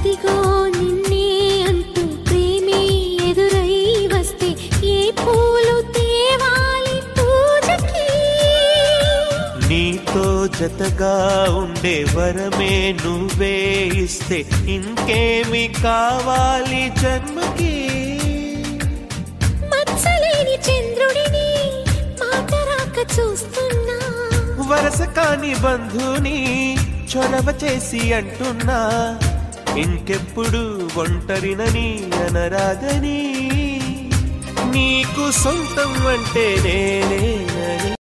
అదిగో నిన్నే అంటూ ప్రేమే ఎదురై వస్తే ఏ పూలు తేవాలి పూజకి నీతో జతగా ఉండే వరమే నువ్వే ఇస్తే ఇంకేమి కావాలి జన్మకి మచ్చలేని చంద్రుడిని మాట రాక చూస్తున్నా వరస కాని బంధుని చొరవ చేసి అంటున్నా ఇంకెప్పుడు ఒంటరినని అనరాగని నీకు సొంతం అంటే నేనే